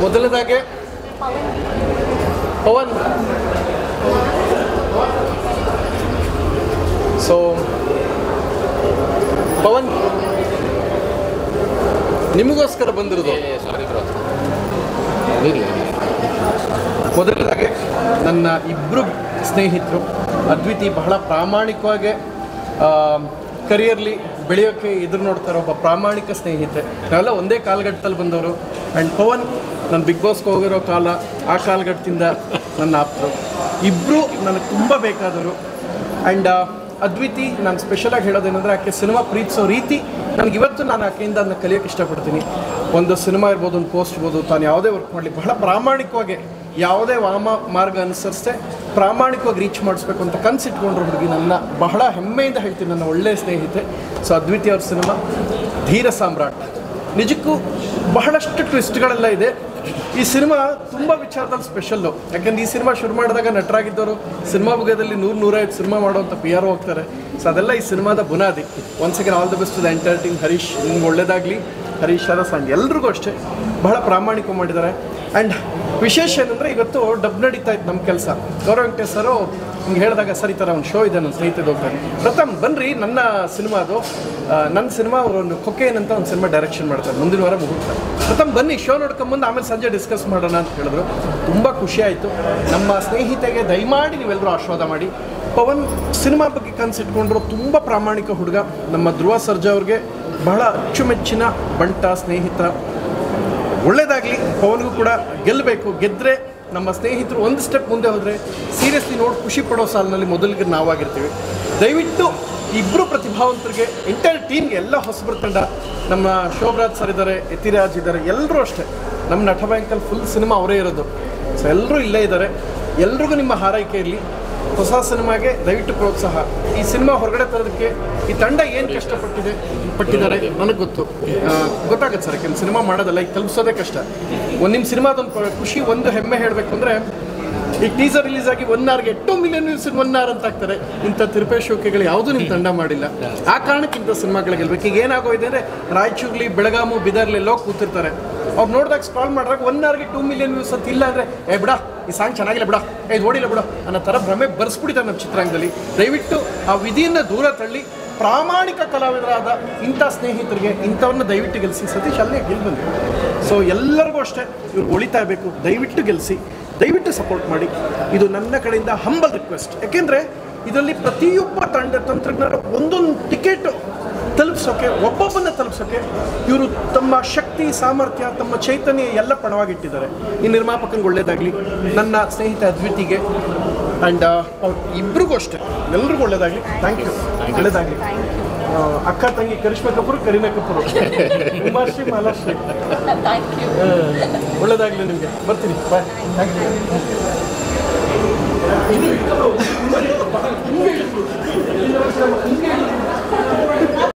ಮೊದಲದಾಗೆ Pavan so Pavan ನಿಮಗೋಸ್ಕರ ಬಂದಿರೋದು ಸಾರಿ bro ಅದಿರಲಿ ಮೊದಲದಾಗಿ ನನ್ನ ಇಬ್ಬರು ಸ್ನೇಹಿತರು ಅದ್ವಿತಿ ಬಹಳ ಪ್ರಾಮಾಣಿಕವಾಗಿ ಕರಿಯರ್ಲಿ ಬೆಳೆಯೋಕ್ಕೆ ಎದುರು ನೋಡ್ತಾರೆ ಒಬ್ಬ ಪ್ರಾಮಾಣಿಕ ಸ್ನೇಹಿತೆ ನಾವೆಲ್ಲ ಒಂದೇ ಕಾಲಘಟ್ಟದಲ್ಲಿ ಬಂದವರು ಆ್ಯಂಡ್ ಪವನ್ ನಾನು ಬಿಗ್ ಬಾಸ್ಗೆ ಹೋಗಿರೋ ಕಾಲ ಆ ಕಾಲಘಟ್ಟದಿಂದ ನನ್ನ ಆಪ್ತರು ಇಬ್ಬರು ನನಗೆ ತುಂಬ ಬೇಕಾದವರು ಆ್ಯಂಡ್ ಅದ್ವಿತಿ ನಾನು ಸ್ಪೆಷಲಾಗಿ ಹೇಳೋದೇನೆಂದರೆ ಆಕೆ ಸಿನಿಮಾ ಪ್ರೀತಿಸೋ ರೀತಿ ನನಗೆ ಇವತ್ತು ನಾನು ಆಕೆಯಿಂದ ಅದನ್ನ ಕಲಿಯೋಕ್ಕೆ ಇಷ್ಟಪಡ್ತೀನಿ ಒಂದು ಸಿನಿಮಾ ಇರ್ಬೋದು ಒಂದು ಪೋಸ್ಟ್ ಇರ್ಬೋದು ತಾನು ಯಾವುದೇ ವರ್ಕ್ ಮಾಡಲಿ ಬಹಳ ಪ್ರಾಮಾಣಿಕವಾಗಿ ಯಾವುದೇ ವಾಮ ಮಾರ್ಗ ಅನುಸರಿಸದೆ ಪ್ರಾಮಾಣಿಕವಾಗಿ ರೀಚ್ ಮಾಡಿಸ್ಬೇಕು ಅಂತ ಕನಸಿಟ್ಕೊಂಡ್ರು ಹುಡುಗಿ ನನ್ನ ಬಹಳ ಹೆಮ್ಮೆಯಿಂದ ಹೇಳ್ತೀನಿ ನನ್ನ ಒಳ್ಳೆಯ ಸ್ನೇಹಿತೆ ಸೊ ಅದ್ವಿತಿ ಅವ್ರ ಸಿನಿಮಾ ಧೀರ ಸಾಮ್ರಾಟ್ ನಿಜಕ್ಕೂ ಬಹಳಷ್ಟು ಟ್ವಿಸ್ಟ್ಗಳೆಲ್ಲ ಇದೆ ಈ ಸಿನಿಮಾ ತುಂಬ ವಿಚಾರದಲ್ಲಿ ಸ್ಪೆಷಲ್ಲು ಯಾಕಂದ್ರೆ ಈ ಸಿನಿಮಾ ಶುರು ಮಾಡಿದಾಗ ನಟರಾಗಿದ್ದವರು ಸಿನಿಮಾ ಬುಗದಲ್ಲಿ ನೂರು ನೂರೈವತ್ತು ಸಿನಿಮಾ ಮಾಡುವಂಥ ಪಿ ಆರ್ ಹೋಗ್ತಾರೆ ಸೊ ಅದೆಲ್ಲ ಈ ಸಿನಿಮಾದ ಬುನಾದಿ once again all the best the entertain Harish ನಿಮ್ಗೆ ಒಳ್ಳೇದಾಗಲಿ ಹರೀಶ್ ಅರಸ್ ಆ್ಯಂಡ್ ಎಲ್ರಿಗೂ ಅಷ್ಟೇ ಬಹಳ ಪ್ರಾಮಾಣಿಕ ಮಾಡಿದ್ದಾರೆ ಆ್ಯಂಡ್ ವಿಶೇಷ ಏನಂದರೆ ಇವತ್ತು ಡಬ್ ನಡೀತಾ ಇತ್ತು ನಮ್ಮ ಕೆಲಸ ಗೌರವ ವೆಂಕಟೇಶ್ ಸರು ಹಿಂಗೆ ಹೇಳಿದಾಗ ಸರಿ ಥರ ಒಂದು ಶೋ ಇದೆ ನನ್ನ ಸ್ನೇಹಿತರು ಹೋಗ್ತಾರೆ ಪ್ರಥಮ್ ಬನ್ರಿ ನನ್ನ ಸಿನಿಮಾ ಅದು ಆ, ನನ್ನ ಸಿನಿಮಾ ಅವರು ಒಂದು ಕೊಕೇನ್ ಅಂತ ಒಂದು ಸಿನಿಮಾ ಡೈರೆಕ್ಷನ್ ಮಾಡ್ತಾರೆ ಮುಂದಿನ ವಾರ ಮುಹೂರ್ತ ಪ್ರಥಮ್ ಬನ್ನಿ ಶೋ ನೋಡ್ಕೊಂಬಂದು ಆಮೇಲೆ ಸಂಜೆ ಡಿಸ್ಕಸ್ ಮಾಡೋಣ ಅಂತ ಹೇಳಿದ್ರು ತುಂಬ ಖುಷಿ ಆಯಿತು ನಮ್ಮ ಸ್ನೇಹಿತೆಗೆ ದಯಮಾಡಿ ನೀವೆಲ್ಲರೂ ಆಶೀರ್ವಾದ ಮಾಡಿ ಪವನ್ ಸಿನಿಮಾ ಬಗ್ಗೆ ಕನಸಿಟ್ಕೊಂಡ್ರು ತುಂಬ ಪ್ರಾಮಾಣಿಕ ಹುಡುಗ ನಮ್ಮ ಧ್ರುವ ಸರ್ಜಾ ಅವ್ರಿಗೆ ಬಹಳ ಅಚ್ಚುಮೆಚ್ಚಿನ ಬಂಟ ಸ್ನೇಹಿತ ಒಳ್ಳೇದಾಗಲಿ ಪವನ್ಗೂ ಕೂಡ ಗೆಲ್ಲಬೇಕು ಗೆದ್ದರೆ ನಮ್ಮ ಸ್ನೇಹಿತರು ಒಂದು ಸ್ಟೆಪ್ ಮುಂದೆ ಹೋದರೆ ಸೀರಿಯಸ್ಲಿ ನೋಡಿ ಖುಷಿ ಪಡೋ ಸಾಲಿನಲ್ಲಿ ಮೊದಲಿಗೆ ನಾವಾಗಿರ್ತೀವಿ ದಯವಿಟ್ಟು ಇಬ್ಬರು ಪ್ರತಿಭಾವಂತರಿಗೆ ಎಂಟೈರ್ ಟೀಮ್ಗೆ ಎಲ್ಲ ಹೊಸಬರ ತಂಡ ನಮ್ಮ ಶೋಭರಾಜ್ ಸರ್ ಇದ್ದಾರೆ ಯತಿರಾಜ್ ಇದ್ದಾರೆ ಎಲ್ಲರೂ ಅಷ್ಟೇ ನಮ್ಮ ನಟ ಬ್ಯಾಂಕಲ್ಲಿ ಫುಲ್ ಸಿನಿಮಾ ಅವರೇ ಇರೋದು ಸೊ ಎಲ್ಲರೂ ಇಲ್ಲೇ ಇದ್ದಾರೆ ಎಲ್ರಿಗೂ ನಿಮ್ಮ ಹಾರೈಕೆ ಇರಲಿ ಹೊಸ ಸಿನಿಮಾಗೆ ದಯವಿಟ್ಟು ಪ್ರೋತ್ಸಾಹ ಈ ಸಿನಿಮಾ ಹೊರಗಡೆ ತರೋದಕ್ಕೆ ಈ ತಂಡ ಏನು ಕಷ್ಟಪಟ್ಟಿದೆ ಪಟ್ಟಿದ್ದಾರೆ ನನಗೆ ಗೊತ್ತು ಆ, ಗೊತ್ತಾಗುತ್ತೆ ಸರ್ ಯಾಕೆಂದ್ರೆ ಸಿನಿಮಾ ಮಾಡೋದಲ್ಲ ಈಗ ತಲುಪಿಸೋದೇ ಕಷ್ಟ ಒಂದು ನಿಮ್ಮ ಸಿನಿಮಾದೊಂದು ಖುಷಿ ಒಂದು ಹೆಮ್ಮೆ ಹೇಳಬೇಕು ಅಂದರೆ ಈಗ ಟೀಸರ್ ರಿಲೀಸ್ ಆಗಿ ಒನ್ ಅವರ್ಗೆ two million views one hour ಅಂತ ಆಗ್ತಾರೆ ಇಂಥ ತಿರುಪೆ ಶೋಕೆಗಳು ಯಾವುದೂ ನಿಮ್ಮ ತಂಡ ಮಾಡಿಲ್ಲ ಆ ಕಾರಣಕ್ಕೆ ಇಂಥ ಸಿನಿಮಾಗಳು ಗೆಲ್ಬೇಕು ಈಗ ಏನಾಗೋಗಿದೆ ಅಂದರೆ ರಾಯಚೂರ್ಲಿ ಬೆಳಗಾಮು ಬಿದರ್ಲಿ ಎಲ್ಲೋ ಕೂತಿರ್ತಾರೆ ಅವ್ರು ನೋಡಿದಾಗ ಸ್ಕ್ರಾಲ್ ಮಾಡಿದಾಗ ಒನ್ ಅವರ್ಗೆ ಟೂ ಮಿಲಿಯನ್ ವ್ಯೂಸ್ ಅಂತ ಇಲ್ಲ ಅಂದರೆ ಏ ಬಿಡ ಈ ಸಾಂಗ್ ಚೆನ್ನಾಗಿಲ್ಲ ಬಿಡ ಏ ಇದು ಓಡಿಲ್ಲ ಬಿಡ ಅನ್ನೋ ಥರ ಭ್ರಮೆ ಬರ್ಸ್ಬಿಟ್ಟಿದ್ದಾರೆ ನಮ್ಮ ಚಿತ್ರಾಂಗದಲ್ಲಿ ದಯವಿಟ್ಟು ಆ ವಿಧಿಯನ್ನು ದೂರ ತಳ್ಳಿ ಪ್ರಾಮಾಣಿಕ ಕಲಾವಿದರಾದ ಇಂಥ ಸ್ನೇಹಿತರಿಗೆ ಇಂಥವ್ರನ್ನ ದಯವಿಟ್ಟು ಗೆಲ್ಲಿಸಿ ಸತೀಶ್ ಅಲ್ಲೇ ಗೆಲ್ ಬಂದು ಸೊ ಎಲ್ಲರಿಗೂ ಅಷ್ಟೇ ಇವ್ರು ಉಳಿತಾ ಇರಬೇಕು ದಯವಿಟ್ಟು ಗೆಲ್ಲಿಸಿ ದಯವಿಟ್ಟು ಸಪೋರ್ಟ್ ಮಾಡಿ ಇದು ನನ್ನ ಕಡೆಯಿಂದ ಹಂಬಲ್ ರಿಕ್ವೆಸ್ಟ್ ಯಾಕೆಂದರೆ ಇದರಲ್ಲಿ ಪ್ರತಿಯೊಬ್ಬ ತಂಡ ತಂತ್ರಜ್ಞರು ಒಂದೊಂದು ಟಿಕೆಟ್ ತಲುಪಿಸೋಕೆ ಒಬ್ಬೊಬ್ಬನ ತಲುಪಿಸೋಕೆ ಇವರು ತಮ್ಮ ಶಕ್ತಿ ಸಾಮರ್ಥ್ಯ ತಮ್ಮ ಚೈತನ್ಯ ಎಲ್ಲ ಪಣವಾಗಿಟ್ಟಿದ್ದಾರೆ ಈ ನಿರ್ಮಾಪಕನಿಗೆ ಒಳ್ಳೇದಾಗಲಿ ನನ್ನ ಸ್ನೇಹಿತ ಅದ್ವಿತಿಗೆ ಆ್ಯಂಡ್ ಅವ್ರು ಇಬ್ರಿಗೂ ಅಷ್ಟೇ ಎಲ್ರಿಗೂ ಒಳ್ಳೇದಾಗಲಿ ಥ್ಯಾಂಕ್ ಯು ಒಳ್ಳೇದಾಗಲಿ ಅಕ್ಕ ತಂಗಿ ಕರಿಷ್ಮಾ ಕಪೂರ್ ಕರೀನಾ ಕಪೂರ್ ಉಮಾಶ್ರೀ ಮಾಲಾಶ್ರೀ ಥ್ಯಾಂಕ್ ಯು ಒಳ್ಳೇದಾಗಲಿ ನಿಮಗೆ ಬರ್ತೀನಿ ಬಾಯ್ ಥ್ಯಾಂಕ್ ಯು